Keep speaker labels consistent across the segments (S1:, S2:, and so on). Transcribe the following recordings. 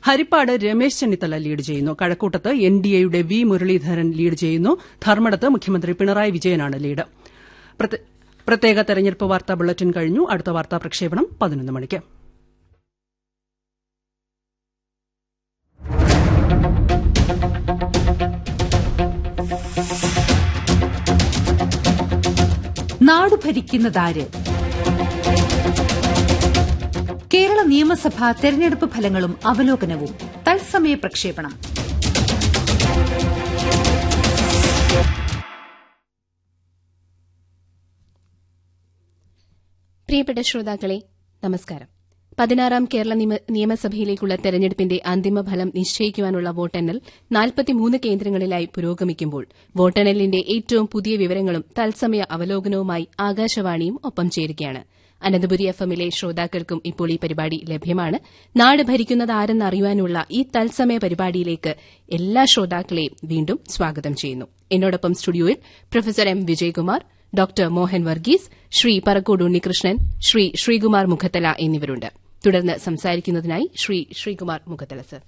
S1: Harippad Ramesh Chennithala lead ചെയ്യുന്നു കഴക്കൂട്ടത്ത് N D എയുടെ വി മുരളീധരൻ ലീഡ് ചെയ്യുന്നു ധർമ്മടത്ത് മുഖ്യമന്ത്രി പിണറായി വിജയനാണ് ലീഡ് പ്രത്യേക തെരഞ്ഞെടുപ്പ് വാർത്താ ബുള്ളറ്റിൻ കഴിഞ്ഞു അടുത്ത വാർത്താ പ്രക്ഷേപണം പതിനൊന്ന് മണിക്ക്
S2: നാട് ഭരിക്കുന്നതാര് കേരള നിയമസഭാ തെരഞ്ഞെടുപ്പ് ഫലങ്ങളും അവലോകനവും തത്സമയ പ്രക്ഷേപണം
S3: പ്രിയപ്പെട്ട ശ്രോതാക്കളെ നമസ്കാരം പതിനാറാം കേരള നിയമസഭയിലേക്കുള്ള തെരഞ്ഞെടുപ്പിന്റെ അന്തിമ ഫലം നിശ്ചയിക്കുവാനുള്ള വോട്ടെണ്ണൽ നാൽപ്പത്തിമൂന്ന് കേന്ദ്രങ്ങളിലായി പുരോഗമിക്കുമ്പോൾ വോട്ടെണ്ണലിന്റെ ഏറ്റവും പുതിയ വിവരങ്ങളും തത്സമയ അവലോകനവുമായി ആകാശവാണിയും ഒപ്പം ചേരുകയാണ് അനന്തപുരി എഫ് എമ്മിലെ ശ്രോതാക്കൾക്കും ഇപ്പോൾ ഈ പരിപാടി ലഭ്യമാണ് നാട് ഭരിക്കുന്നത് ആരെന്നറിയുവാനുള്ള ഈ തത്സമയ പരിപാടിയിലേക്ക് എല്ലാ ശ്രോതാക്കളെയും വീണ്ടും സ്വാഗതം ചെയ്യുന്നു എന്നോടൊപ്പം സ്റ്റുഡിയോയിൽ professor M Vijayakumar doctor Mohan Varghese Shri Parakode Unnikrishnan Shri Sreekumar Mukhathala എന്നിവരുണ്ട് തുടർന്ന് സംസാരിക്കുന്നതിനായി ശ്രീ ശ്രീകുമാർ മുഖത്തല സർ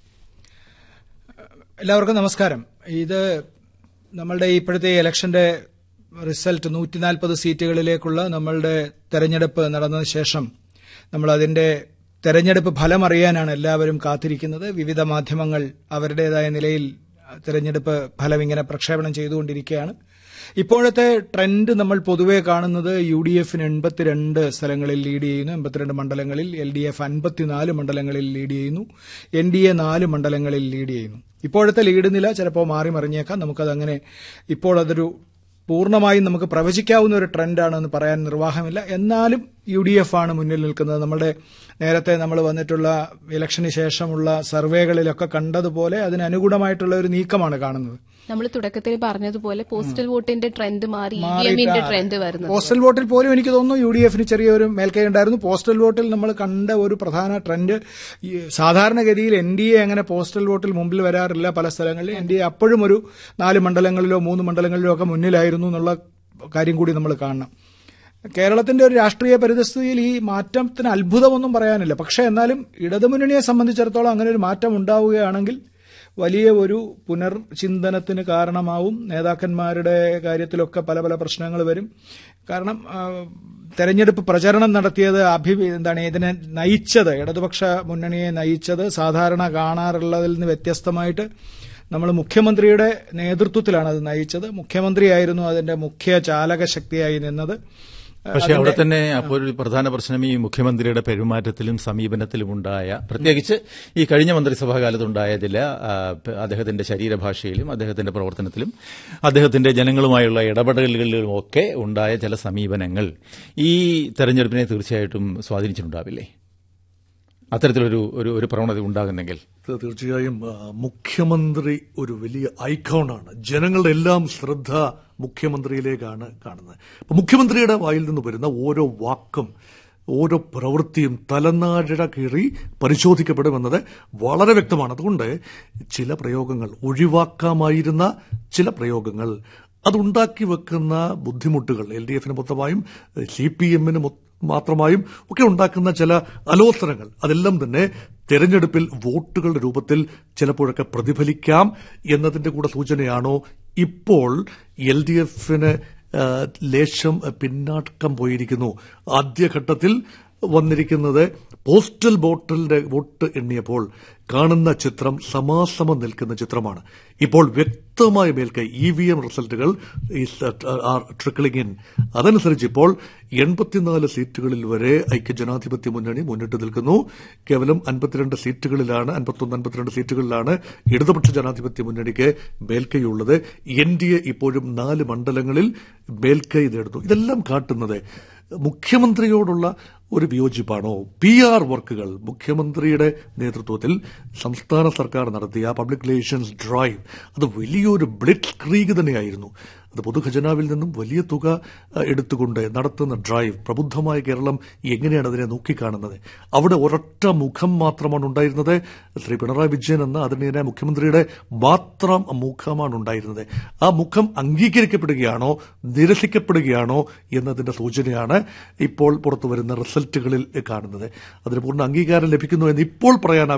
S4: എല്ലാവർക്കും നമസ്കാരം ഇത് നമ്മളുടെ ഇപ്പോഴത്തെ ഇലക്ഷന്റെ റിസൾട്ട് നൂറ്റിനാൽപ്പത് സീറ്റുകളിലേക്കുള്ള നമ്മളുടെ തെരഞ്ഞെടുപ്പ് നടന്നതിന് ശേഷം നമ്മൾ അതിന്റെ തെരഞ്ഞെടുപ്പ് ഫലം അറിയാനാണ് എല്ലാവരും കാത്തിരിക്കുന്നത് വിവിധ മാധ്യമങ്ങൾ അവരുടേതായ നിലയിൽ തെരഞ്ഞെടുപ്പ് ഫലം ഇങ്ങനെ പ്രക്ഷേപണം ചെയ്തുകൊണ്ടിരിക്കുകയാണ് ഇപ്പോഴത്തെ ട്രെൻഡ് നമ്മൾ പൊതുവെ കാണുന്നത് യു ഡി എഫിന് എൺപത്തിരണ്ട് സ്ഥലങ്ങളിൽ ലീഡ് ചെയ്യുന്നു എൺപത്തിരണ്ട് മണ്ഡലങ്ങളിൽ എൽ ഡി എഫ് അൻപത്തിനാല് മണ്ഡലങ്ങളിൽ ലീഡ് ചെയ്യുന്നു എൻ ഡി എ നാല് മണ്ഡലങ്ങളിൽ ലീഡ് ചെയ്യുന്നു ഇപ്പോഴത്തെ ലീഡ് നില ചിലപ്പോൾ മാറി മറിഞ്ഞേക്കാം നമുക്കതങ്ങനെ ഇപ്പോൾ അതൊരു പൂർണ്ണമായും നമുക്ക് പ്രവചിക്കാവുന്ന ഒരു ട്രെൻഡാണെന്ന് പറയാൻ നിർവാഹമില്ല എന്നാലും യു ഡി എഫ് ആണ് മുന്നിൽ നിൽക്കുന്നത് നമ്മുടെ നേരത്തെ നമ്മൾ വന്നിട്ടുള്ള ഇലക്ഷന് ശേഷമുള്ള സർവേകളിലൊക്കെ കണ്ടതുപോലെ അതിന് അനുകൂലമായിട്ടുള്ള ഒരു നീക്കമാണ് കാണുന്നത്
S3: നമ്മൾ തുടക്കത്തിൽ പറഞ്ഞതുപോലെ പോസ്റ്റൽ വോട്ടിന്റെ ട്രെൻഡ് മാറി ഇവിഎമ്മിന്റെ ട്രെൻഡ് വരുന്നത്
S4: പോസ്റ്റൽ വോട്ടിൽ പോലും എനിക്ക് തോന്നുന്നു യു ഡി എഫിന് ചെറിയൊരു മേൽക്കൈ ഉണ്ടായിരുന്നു പോസ്റ്റൽ വോട്ടിൽ നമ്മൾ കണ്ട ഒരു പ്രധാന ട്രെൻഡ് സാധാരണഗതിയിൽ എൻ ഡി എ അങ്ങനെ പോസ്റ്റൽ വോട്ടിൽ മുമ്പിൽ വരാറില്ല പല സ്ഥലങ്ങളിൽ എൻ ഡി എ അപ്പോഴും ഒരു നാല് മണ്ഡലങ്ങളിലോ മൂന്ന് മണ്ഡലങ്ങളിലോ ഒക്കെ മുന്നിലായിരുന്നു എന്നുള്ള കാര്യം കൂടി നമ്മൾ കാണണം കേരളത്തിന്റെ ഒരു രാഷ്ട്രീയ പരിതസ്ഥിതിയിൽ ഈ മാറ്റത്തിന് അത്ഭുതമൊന്നും പറയാനില്ല പക്ഷേ എന്നാലും ഇടതുമുന്നണിയെ സംബന്ധിച്ചിടത്തോളം അങ്ങനെ ഒരു മാറ്റം ഉണ്ടാവുകയാണെങ്കിൽ വലിയ ഒരു പുനർചിന്തനത്തിന് കാരണമാവും നേതാക്കന്മാരുടെ കാര്യത്തിലൊക്കെ പല പല പ്രശ്നങ്ങൾ വരും കാരണം തെരഞ്ഞെടുപ്പ് പ്രചരണം നടത്തിയത് അഭി എന്താണ് ഇതിനെ നയിച്ചത് ഇടതുപക്ഷ മുന്നണിയെ നയിച്ചത് സാധാരണ കാണാറുള്ളതിൽ നിന്ന് വ്യത്യസ്തമായിട്ട് നമ്മൾ മുഖ്യമന്ത്രിയുടെ നേതൃത്വത്തിലാണ് അത് നയിച്ചത് മുഖ്യമന്ത്രിയായിരുന്നു അതിന്റെ മുഖ്യ ചാലക ശക്തിയായി നിന്നത്
S5: പക്ഷെ അവിടെ തന്നെ അപ്പോൾ ഒരു പ്രധാന പ്രശ്നം ഈ മുഖ്യമന്ത്രിയുടെ പെരുമാറ്റത്തിലും സമീപനത്തിലും ഉണ്ടായ പ്രത്യേകിച്ച് ഈ കഴിഞ്ഞ മന്ത്രിസഭാ കാലത്തുണ്ടായ ചില അദ്ദേഹത്തിന്റെ ശരീരഭാഷയിലും അദ്ദേഹത്തിന്റെ പ്രവർത്തനത്തിലും അദ്ദേഹത്തിന്റെ ജനങ്ങളുമായുള്ള ഇടപെടലുകളിലും ഒക്കെ ഉണ്ടായ ചില സമീപനങ്ങൾ ഈ തെരഞ്ഞെടുപ്പിനെ തീർച്ചയായിട്ടും സ്വാധീനിച്ചിട്ടുണ്ടാവില്ലേ അത്തരത്തിലൊരു ഒരു ഒരു പ്രവണത ഉണ്ടാകുന്നെങ്കിൽ
S6: തീർച്ചയായും മുഖ്യമന്ത്രി ഒരു വലിയ ഐക്കോണാണ് ജനങ്ങളുടെ എല്ലാം ശ്രദ്ധ മുഖ്യമന്ത്രിയിലേക്കാണ് കാണുന്നത് അപ്പൊ മുഖ്യമന്ത്രിയുടെ വായിൽ നിന്ന് വരുന്ന ഓരോ വാക്കും ഓരോ പ്രവൃത്തിയും തലനാഴ കീറി പരിശോധിക്കപ്പെടുമെന്നത് വളരെ വ്യക്തമാണ് അതുകൊണ്ട് ചില പ്രയോഗങ്ങൾ ഒഴിവാക്കാമായിരുന്ന ചില പ്രയോഗങ്ങൾ അതുണ്ടാക്കി വെക്കുന്ന ബുദ്ധിമുട്ടുകൾ എൽ ഡി എഫിന് മൊത്തമായും സി പി എമ്മിന് മാത്രമായും ഒക്കെ ഉണ്ടാക്കുന്ന ചില അലോസരങ്ങൾ അതെല്ലാം തന്നെ തെരഞ്ഞെടുപ്പിൽ വോട്ടുകളുടെ രൂപത്തിൽ ചിലപ്പോഴൊക്കെ പ്രതിഫലിക്കാം എന്നതിന്റെ കൂടെ സൂചനയാണോ ഇപ്പോൾ എൽ ഡി എഫിന് ലേശം പിന്നാക്കം പോയിരിക്കുന്നു ആദ്യഘട്ടത്തിൽ വന്നിരിക്കുന്നത് പോസ്റ്റൽ വോട്ടിന്റെ വോട്ട് എണ്ണിയപ്പോൾ കാണുന്ന ചിത്രം സമാസമം നിൽക്കുന്ന ചിത്രമാണ് ഇപ്പോൾ വ്യക്തമായ മേൽക്കൈ ഇ വി എം റിസൾട്ടുകൾ ട്രിക്കിളിംഗ് ഇൻ അതനുസരിച്ച് ഇപ്പോൾ എൺപത്തിനാല് സീറ്റുകളിൽ വരെ ഐക്യജനാധിപത്യ മുന്നണി മുന്നിട്ട് നിൽക്കുന്നു കേവലം അൻപത്തിരണ്ട് സീറ്റുകളിലാണ് അൻപത്തൊന്ന് അൻപത്തിരണ്ട് സീറ്റുകളിലാണ് ഇടതുപക്ഷ ജനാധിപത്യ മുന്നണിക്ക് മേൽക്കൈയുള്ളത് എൻ ഡി എ ഇപ്പോഴും നാല് മണ്ഡലങ്ങളിൽ മേൽക്കൈ നേടുന്നു ഇതെല്ലാം കാട്ടുന്നത് മുഖ്യമന്ത്രിയോടുള്ള ഒരു വിയോജിപ്പാണോ പി ആർ വർക്കുകൾ മുഖ്യമന്ത്രിയുടെ നേതൃത്വത്തിൽ സംസ്ഥാന സർക്കാർ നടത്തിയ പബ്ലിക് റിലേഷൻസ് ഡ്രൈവ് അത് വലിയൊരു ബ്ലിറ്റ് ക്രീഗ് തന്നെയായിരുന്നു അത് പൊതുഖജനാവിൽ നിന്നും വലിയ തുക എടുത്തുകൊണ്ട് നടത്തുന്ന ഡ്രൈവ് പ്രബുദ്ധമായ കേരളം എങ്ങനെയാണ് അതിനെ നോക്കിക്കാണുന്നത് അവിടെ ഒരൊറ്റ മുഖം മാത്രമാണ് ഉണ്ടായിരുന്നത് ശ്രീ പിണറായി വിജയൻ എന്ന ആദരണീയനായ മുഖ്യമന്ത്രിയുടെ മാത്രം മുഖമാണ് ഉണ്ടായിരുന്നത് ആ മുഖം അംഗീകരിക്കപ്പെടുകയാണോ നിരസിക്കപ്പെടുകയാണോ എന്നതിന്റെ സൂചനയാണ് ഇപ്പോൾ പുറത്തുവരുന്ന റിസൾട്ടുകളിൽ കാണുന്നത് അതിന് പൂർണ്ണ അംഗീകാരം ലഭിക്കുന്നു എന്ന് ഇപ്പോൾ പറയാൻ